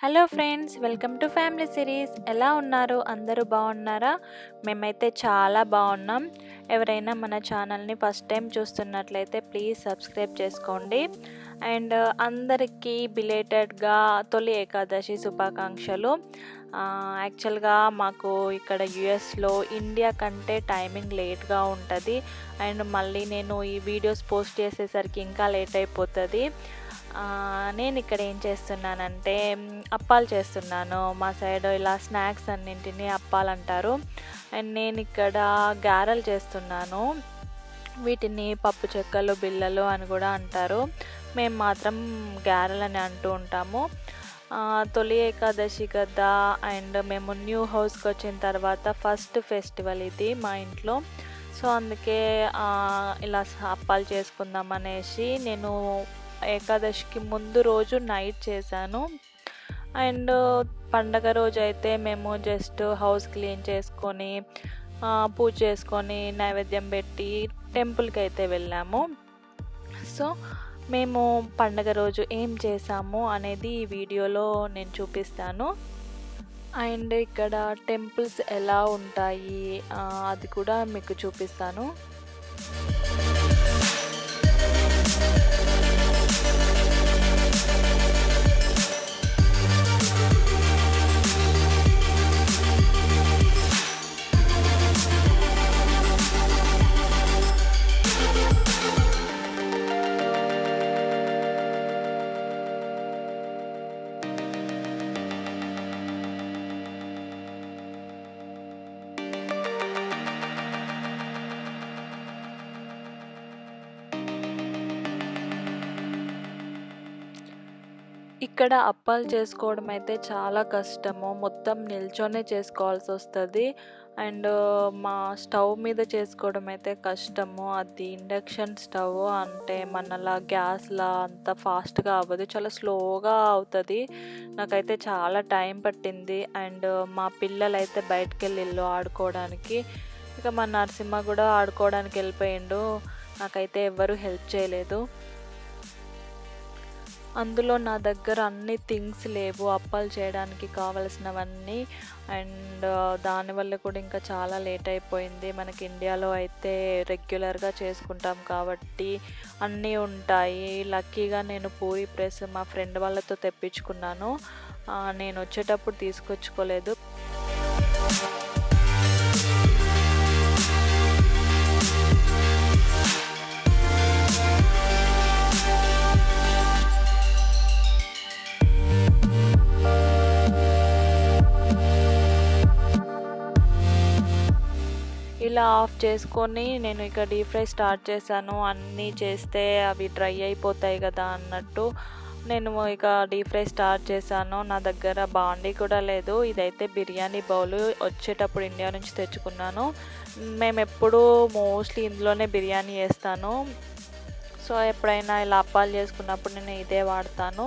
hello friends welcome to family series ఎలా ఉన్నారు అందరూ బాగున్నారా మేమైతే చాలా బాగున్నాం ఎవరైనా మన ఛానల్ని ఫస్ట్ టైం చూస్తున్నట్లయితే ప్లీజ్ సబ్స్క్రైబ్ చేసుకోండి అండ్ అందరికీ బిలేటెడ్గా తొలి ఏకాదశి శుభాకాంక్షలు యాక్చువల్గా మాకు ఇక్కడ యుఎస్లో ఇండియా కంటే టైమింగ్ లేట్గా ఉంటుంది అండ్ మళ్ళీ నేను ఈ వీడియోస్ పోస్ట్ చేసేసరికి ఇంకా లేట్ అయిపోతుంది నేను ఇక్కడ ఏం చేస్తున్నానంటే అప్పాలు చేస్తున్నాను మా సైడ్ ఇలా స్నాక్స్ అన్నింటినీ అప్పాలు అంటారు అండ్ నేను ఇక్కడ గారెలు చేస్తున్నాను వీటిని పప్పు చెక్కలు బిళ్ళలు అని కూడా అంటారు మేము మాత్రం గారెలు అని అంటూ ఉంటాము తొలి ఏకాదశి కదా అండ్ మేము న్యూ హౌస్కి వచ్చిన తర్వాత ఫస్ట్ ఫెస్టివల్ ఇది మా ఇంట్లో సో అందుకే ఇలా అప్పాలు చేసుకుందాం అనేసి నేను ఏకాదశికి ముందు రోజు నైట్ చేశాను అండ్ పండగ రోజు అయితే మేము జస్ట్ హౌస్ క్లీన్ చేసుకొని పూజ చేసుకొని నైవేద్యం పెట్టి టెంపుల్కి అయితే వెళ్ళాము సో మేము పండగ రోజు ఏం చేసాము అనేది ఈ వీడియోలో నేను చూపిస్తాను అండ్ ఇక్కడ టెంపుల్స్ ఎలా ఉంటాయి అది కూడా మీకు చూపిస్తాను ఇక్కడ అప్పాలు చేసుకోవడం అయితే చాలా కష్టము మొత్తం నిల్చొనే చేసుకోవాల్సి వస్తుంది అండ్ మా స్టవ్ మీద చేసుకోవడం అయితే కష్టము అది ఇండక్షన్ స్టవ్ అంటే మనలా గ్యాస్లా అంత ఫాస్ట్గా అవ్వదు చాలా స్లోగా అవుతుంది నాకైతే చాలా టైం పట్టింది అండ్ మా పిల్లలు అయితే బయటకు వెళ్ళి ఇల్లు ఆడుకోవడానికి ఇక మా నరసింహ కూడా ఆడుకోవడానికి వెళ్ళిపోయిండు నాకైతే ఎవ్వరూ హెల్ప్ చేయలేదు అందులో నా దగ్గర అన్ని థింగ్స్ లేవు అప్పాలు చేయడానికి కావలసినవన్నీ అండ్ దానివల్ల కూడా ఇంకా చాలా లేట్ అయిపోయింది మనకి ఇండియాలో అయితే రెగ్యులర్గా చేసుకుంటాం కాబట్టి అన్నీ ఉంటాయి లక్కీగా నేను పూరి ప్రెస్ మా ఫ్రెండ్ వాళ్ళతో తెప్పించుకున్నాను నేను వచ్చేటప్పుడు తీసుకొచ్చుకోలేదు ఇలా ఆఫ్ చేసుకొని నేను ఇక డీప్ ఫ్రై స్టార్ట్ చేశాను అన్నీ చేస్తే అవి డ్రై అయిపోతాయి కదా అన్నట్టు నేను ఇక డీప్ ఫ్రై స్టార్ట్ చేశాను నా దగ్గర బాండీ కూడా లేదు ఇదైతే బిర్యానీ బౌల్ వచ్చేటప్పుడు ఇండియా నుంచి తెచ్చుకున్నాను మేము ఎప్పుడూ మోస్ట్లీ ఇందులోనే బిర్యానీ చేస్తాను సో ఎప్పుడైనా ఇలా అప్పాలు చేసుకున్నప్పుడు నేను ఇదే వాడతాను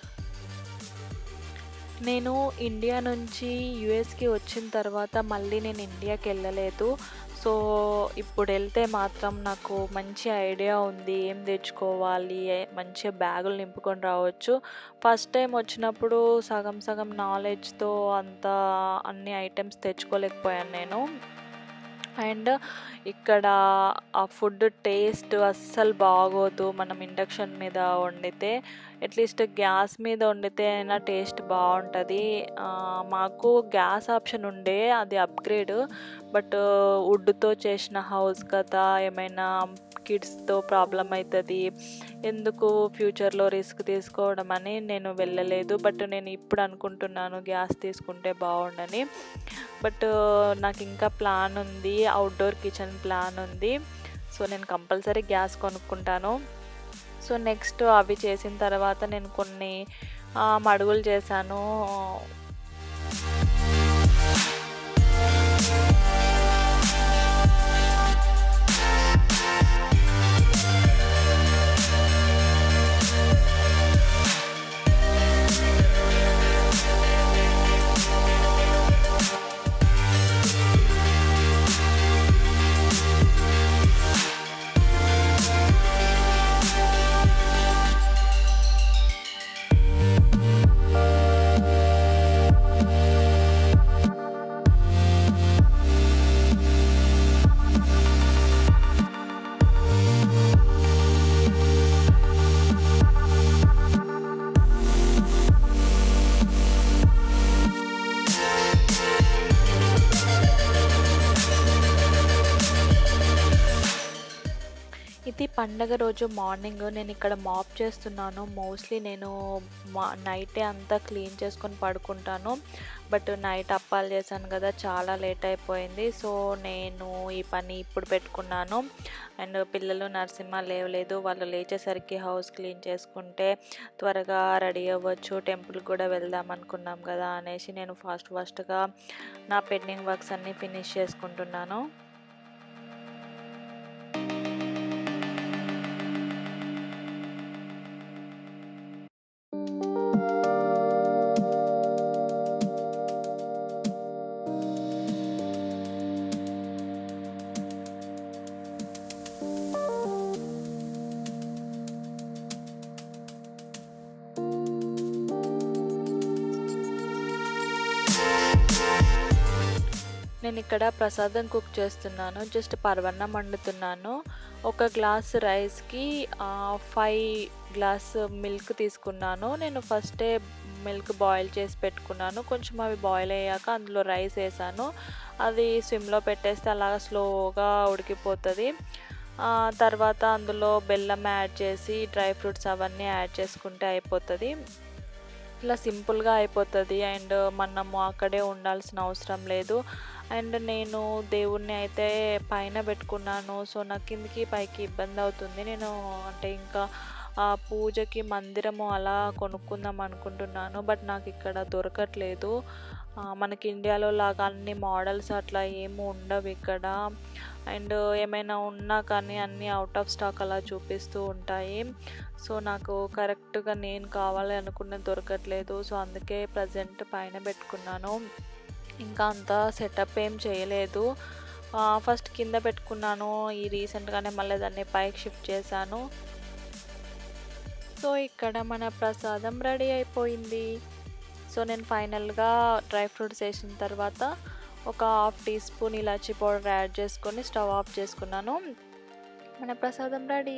నేను ఇండియా నుంచి యుఎస్కి వచ్చిన తర్వాత మళ్ళీ నేను ఇండియాకి వెళ్ళలేదు సో ఇప్పుడు వెళ్తే మాత్రం నాకు మంచి ఐడియా ఉంది ఏం తెచ్చుకోవాలి మంచిగా బ్యాగులు నింపుకొని రావచ్చు ఫస్ట్ టైం వచ్చినప్పుడు సగం సగం నాలెడ్జ్తో అంత అన్ని ఐటమ్స్ తెచ్చుకోలేకపోయాను నేను అండ్ ఇక్కడ ఆ ఫుడ్ టేస్ట్ అస్సలు బాగోదు మనం ఇండక్షన్ మీద వండితే అట్లీస్ట్ గ్యాస్ మీద వండితే అయినా టేస్ట్ బాగుంటుంది మాకు గ్యాస్ ఆప్షన్ ఉండే అది అప్గ్రేడ్ బట్ వుడ్తో చేసిన హౌస్ కదా ఏమైనా కిడ్స్తో ప్రాబ్లం అవుతుంది ఎందుకు ఫ్యూచర్లో రిస్క్ తీసుకోవడం అని నేను వెళ్ళలేదు బట్ నేను ఇప్పుడు అనుకుంటున్నాను గ్యాస్ తీసుకుంటే బాగుండని బట్ నాకు ఇంకా ప్లాన్ ఉంది అవుట్డోర్ కిచెన్ ప్లాన్ ఉంది సో నేను కంపల్సరీ గ్యాస్ కొనుక్కుంటాను సో నెక్స్ట్ అవి చేసిన తర్వాత నేను కొన్ని మడుగులు చేశాను ప్రతి పండగ రోజు మార్నింగ్ నేను ఇక్కడ మాప్ చేస్తున్నాను మోస్ట్లీ నేను మా నైటే అంతా క్లీన్ చేసుకొని పడుకుంటాను బట్ నైట్ అప్పాలు చేశాను కదా చాలా లేట్ అయిపోయింది సో నేను ఈ పని ఇప్పుడు పెట్టుకున్నాను అండ్ పిల్లలు నరసింహ లేవలేదు వాళ్ళు లేచేసరికి హౌస్ క్లీన్ చేసుకుంటే త్వరగా రెడీ అవ్వచ్చు టెంపుల్ కూడా వెళ్దాం అనుకున్నాం కదా అనేసి నేను ఫాస్ట్ ఫాస్ట్గా నా పెండింగ్ వర్క్స్ అన్నీ ఫినిష్ చేసుకుంటున్నాను నేను ఇక్కడ ప్రసాదం కుక్ చేస్తున్నాను జస్ట్ పరవన్నం వండుతున్నాను ఒక గ్లాస్ రైస్కి ఫైవ్ గ్లాస్ మిల్క్ తీసుకున్నాను నేను ఫస్టే మిల్క్ బాయిల్ చేసి పెట్టుకున్నాను కొంచెం అవి బాయిల్ అయ్యాక అందులో రైస్ వేసాను అది స్విమ్లో పెట్టేస్తే అలాగా స్లోగా ఉడికిపోతుంది తర్వాత అందులో బెల్లం యాడ్ చేసి డ్రై ఫ్రూట్స్ అవన్నీ యాడ్ చేసుకుంటే అయిపోతుంది ఇలా సింపుల్గా అయిపోతుంది అండ్ మనము అక్కడే ఉండాల్సిన అవసరం లేదు అండ్ నేను దేవుణ్ణి అయితే పైన పెట్టుకున్నాను సో నాకు కిందికి పైకి ఇబ్బంది అవుతుంది నేను అంటే ఇంకా ఆ పూజకి మందిరము అలా కొనుక్కుందాం అనుకుంటున్నాను బట్ నాకు ఇక్కడ దొరకట్లేదు మనకి ఇండియాలో లాగా అన్ని మోడల్స్ అట్లా ఏమి ఉండవు ఇక్కడ అండ్ ఏమైనా ఉన్నా కానీ అన్నీ అవుట్ ఆఫ్ స్టాక్ అలా చూపిస్తూ ఉంటాయి సో నాకు కరెక్ట్గా నేను కావాలి అనుకున్నది దొరకట్లేదు సో అందుకే ప్రజెంట్ పైన పెట్టుకున్నాను ఇంకా అంత సెటప్ ఏం చేయలేదు ఫస్ట్ కింద పెట్టుకున్నాను ఈ రీసెంట్గానే మళ్ళీ దాన్ని పైకి షిఫ్ట్ చేశాను సో ఇక్కడ మన ప్రసాదం రెడీ అయిపోయింది సో నేను ఫైనల్గా డ్రై ఫ్రూట్స్ వేసిన తర్వాత ఒక హాఫ్ టీ స్పూన్ ఇలాచీ పౌడర్ యాడ్ చేసుకొని స్టవ్ ఆఫ్ చేసుకున్నాను మన ప్రసాదం రెడీ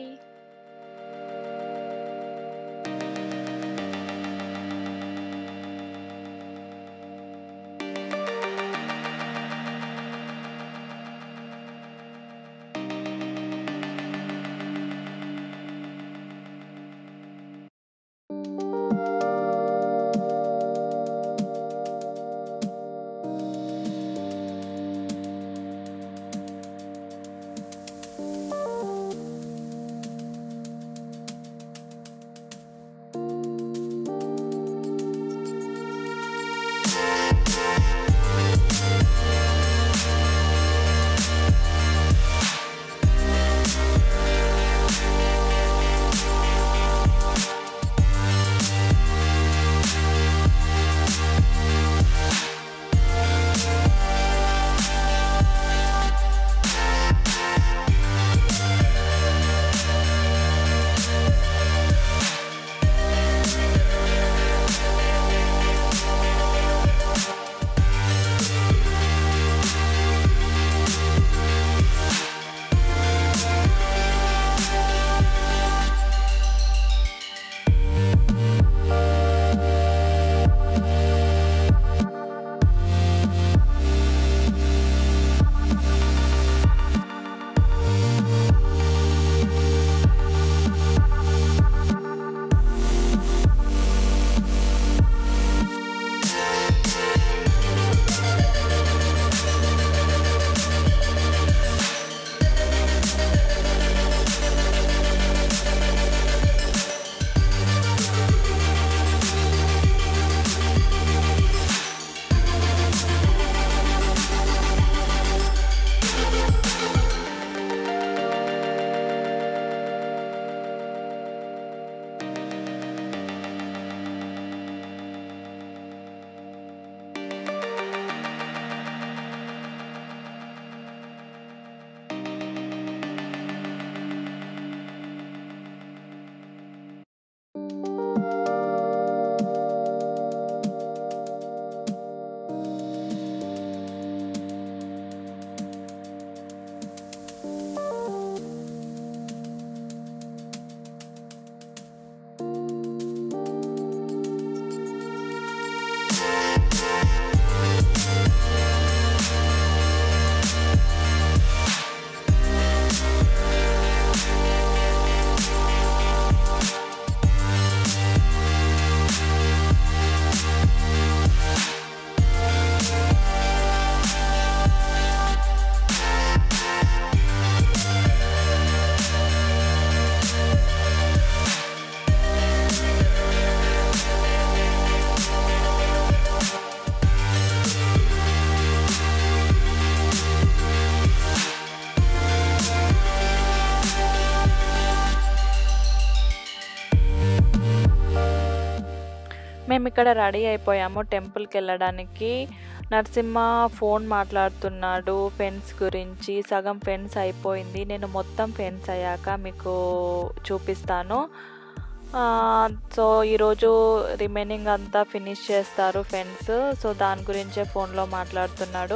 మేము ఇక్కడ రెడీ అయిపోయాము టెంపుల్కి వెళ్ళడానికి నరసింహ ఫోన్ మాట్లాడుతున్నాడు ఫెన్స్ గురించి సగం ఫెన్స్ అయిపోయింది నేను మొత్తం ఫెన్స్ అయ్యాక మీకు చూపిస్తాను ఆ, సో ఈరోజు రిమైనింగ్ అంతా ఫినిష్ చేస్తారు ఫెన్స్ సో దాని గురించే ఫోన్లో మాట్లాడుతున్నాడు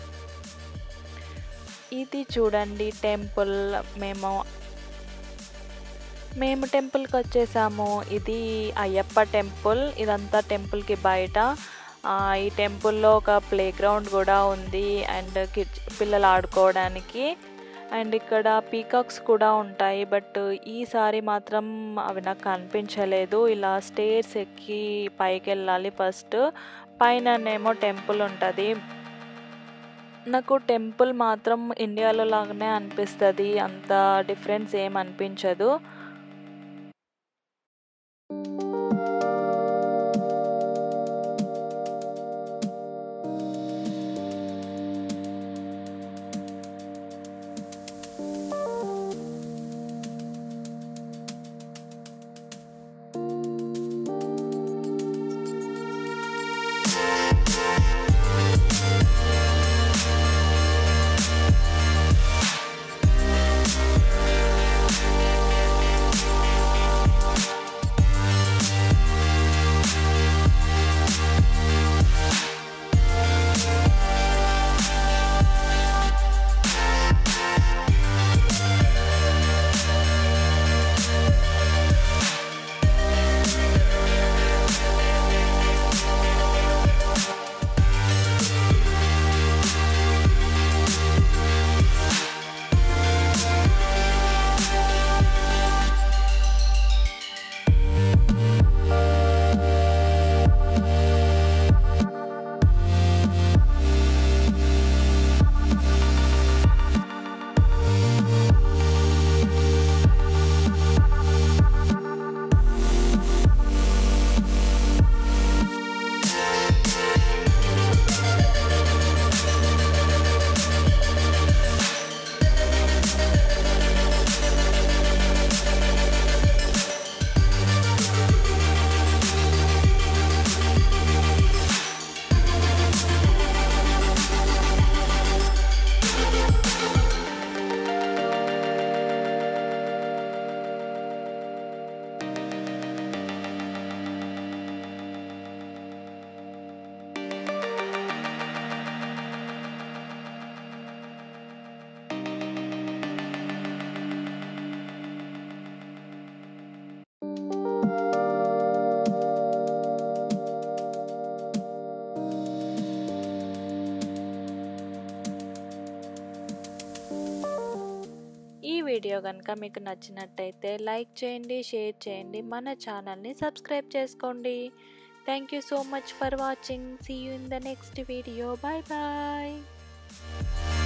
ఇది చూడండి టెంపుల్ మేము మేము టెంపుల్కి వచ్చేసాము ఇది అయ్యప్ప టెంపుల్ ఇదంతా టెంపుల్కి బయట ఆ, ఈ టెంపుల్లో ఒక ప్లే గ్రౌండ్ కూడా ఉంది అండ్ కిడ్స్ పిల్లలు ఆడుకోవడానికి అండ్ ఇక్కడ పీకాక్స్ కూడా ఉంటాయి బట్ ఈసారి మాత్రం అవి నాకు కనిపించలేదు ఇలా స్టేర్స్ ఎక్కి పైకి వెళ్ళాలి ఫస్ట్ పైననేమో టెంపుల్ ఉంటుంది నాకు టెంపుల్ మాత్రం ఇండియాలో లాగానే అనిపిస్తుంది అంత డిఫరెన్స్ ఏం అనిపించదు ఈ వీడియో కనుక మీకు నచ్చినట్టయితే లైక్ చేయండి షేర్ చేయండి మన ఛానల్ని సబ్స్క్రైబ్ చేసుకోండి thank you so much for watching see you in the next video bye bye